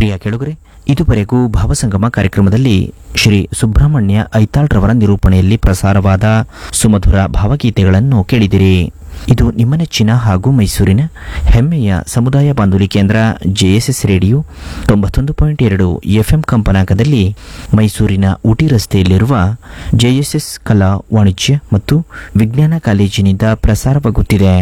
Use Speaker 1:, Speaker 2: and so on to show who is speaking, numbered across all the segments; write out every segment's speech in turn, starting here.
Speaker 1: ಪ್ರಿಯ ಕೆಳುಗರೆ ಇದುವರೆಗೂ ಭಾವಸಂಗಮ ಕಾರ್ಯಕ್ರಮದಲ್ಲಿ ಶ್ರೀ ಸುಬ್ರಹ್ಮಣ್ಯ ಐತಾಳ್ರವರ ನಿರೂಪಣೆಯಲ್ಲಿ ಪ್ರಸಾರವಾದ ಸುಮಧುರ ಭಾವಗೀತೆಗಳನ್ನು ಕೇಳಿದಿರಿ ಇದು ನಿಮ್ಮ ನೆಚ್ಚಿನ ಹಾಗೂ ಮೈಸೂರಿನ ಹೆಮ್ಮೆಯ ಸಮುದಾಯ ಬಾನುಲಿ ಕೇಂದ್ರ ಜೆಎಸ್ಎಸ್ ರೇಡಿಯೋ ತೊಂಬತ್ತೊಂದು ಪಾಯಿಂಟ್ ಎರಡು ಎಫ್ಎಂ ಕಂಪನಾಂಕದಲ್ಲಿ ಮೈಸೂರಿನ ಊಟಿ ರಸ್ತೆಯಲ್ಲಿರುವ ಜೆಎಸ್ಎಸ್ ಕಲಾ ವಾಣಿಜ್ಯ ಮತ್ತು ವಿಜ್ಞಾನ ಕಾಲೇಜಿನಿಂದ ಪ್ರಸಾರವಾಗುತ್ತಿದೆ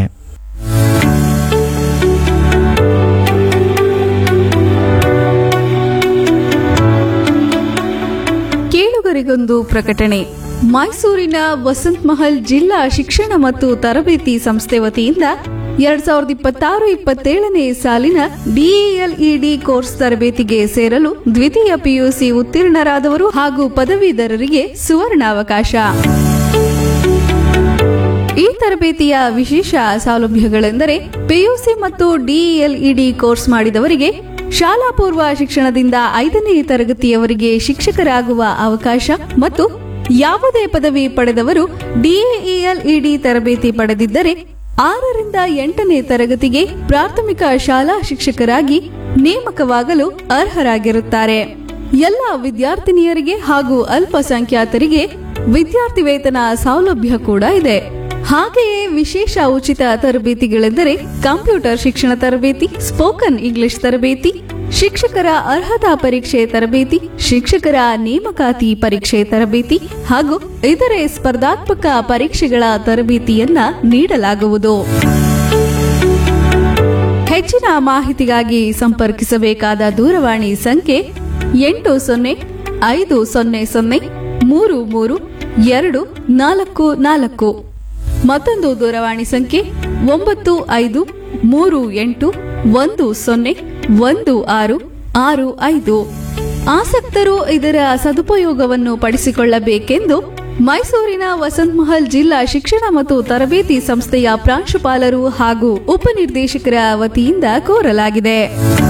Speaker 2: ಕೇಳುಗರಿಗೊಂದು ಪ್ರಕಟಣೆ ಮೈಸೂರಿನ ವಸಂತ್ ಮಹಲ್ ಜಿಲ್ಲಾ ಶಿಕ್ಷಣ ಮತ್ತು ತರಬೇತಿ ಸಂಸ್ಥೆ ವತಿಯಿಂದ ಎರಡ್ ಸಾವಿರದ ಇಪ್ಪತ್ತಾರು ಇಪ್ಪತ್ತೇಳನೇ ಸಾಲಿನ ಡಿಇಎಲ್ಇಡಿ ಕೋರ್ಸ್ ತರಬೇತಿಗೆ ಸೇರಲು ದ್ವಿತೀಯ ಪಿಯುಸಿ ಉತ್ತೀರ್ಣರಾದವರು ಹಾಗೂ ಪದವೀಧರರಿಗೆ ಸುವರ್ಣಾವಕಾಶ ಈ ತರಬೇತಿಯ ವಿಶೇಷ ಸೌಲಭ್ಯಗಳೆಂದರೆ ಪಿಯುಸಿ ಮತ್ತು ಡಿಇಎಲ್ಇಡಿ ಕೋರ್ಸ್ ಮಾಡಿದವರಿಗೆ ಶಾಲಾ ಪೂರ್ವ ಶಿಕ್ಷಣದಿಂದ ಐದನೇ ತರಗತಿಯವರಿಗೆ ಶಿಕ್ಷಕರಾಗುವ ಅವಕಾಶ ಮತ್ತು ಯಾವುದೇ ಪದವಿ ಪಡೆದವರು ಡಿಎಇಎಲ್ಇಡಿ ತರಬೇತಿ ಪಡೆದಿದ್ದರೆ ಆರರಿಂದ ಎಂಟನೇ ತರಗತಿಗೆ ಪ್ರಾಥಮಿಕ ಶಾಲಾ ಶಿಕ್ಷಕರಾಗಿ ನೇಮಕವಾಗಲು ಅರ್ಹರಾಗಿರುತ್ತಾರೆ ಎಲ್ಲ ವಿದ್ಯಾರ್ಥಿನಿಯರಿಗೆ ಹಾಗೂ ಅಲ್ಪಸಂಖ್ಯಾತರಿಗೆ ವಿದ್ಯಾರ್ಥಿ ವೇತನ ಸೌಲಭ್ಯ ಕೂಡ ಇದೆ ಹಾಗೆಯೇ ವಿಶೇಷ ಉಚಿತ ತರಬೇತಿಗಳೆಂದರೆ ಕಂಪ್ಯೂಟರ್ ಶಿಕ್ಷಣ ತರಬೇತಿ ಸ್ಪೋಕನ್ ಇಂಗ್ಲಿಷ್ ತರಬೇತಿ ಶಿಕ್ಷಕರ ಅರ್ಹತಾ ಪರೀಕ್ಷೆ ತರಬೇತಿ ಶಿಕ್ಷಕರ ನೇಮಕಾತಿ ಪರೀಕ್ಷೆ ತರಬೇತಿ ಹಾಗೂ ಇತರೆ ಸ್ಪರ್ಧಾತ್ಮಕ ಪರೀಕ್ಷೆಗಳ ತರಬೇತಿಯನ್ನ ನೀಡಲಾಗುವುದು ಹೆಚ್ಚಿನ ಮಾಹಿತಿಗಾಗಿ ಸಂಪರ್ಕಿಸಬೇಕಾದ ದೂರವಾಣಿ ಸಂಖ್ಯೆ ಎಂಟು ಸೊನ್ನೆ ಐದು ಸೊನ್ನೆ ಸೊನ್ನೆ ಮೂರು ಮೂರು ಎರಡು ನಾಲ್ಕು ನಾಲ್ಕು ಮತ್ತೊಂದು ದೂರವಾಣಿ ಸಂಖ್ಯೆ ಒಂಬತ್ತು ಐದು ಮೂರು ಎಂಟು ಒಂದು ಸೊನ್ನೆ ಒಂದು ಆರು ಆರು ಐದು ಆಸಕ್ತರು ಇದರ ಸದುಪಯೋಗವನ್ನು ಪಡಿಸಿಕೊಳ್ಳಬೇಕೆಂದು ಮೈಸೂರಿನ ವಸಂತ್ ಮಹಲ್ ಜಿಲ್ಲಾ ಶಿಕ್ಷಣ ಮತ್ತು ತರಬೇತಿ ಸಂಸ್ಥೆಯ ಪ್ರಾಂಶುಪಾಲರು ಹಾಗೂ ಉಪನಿರ್ದೇಶಕರ ವತಿಯಿಂದ ಕೋರಲಾಗಿದೆ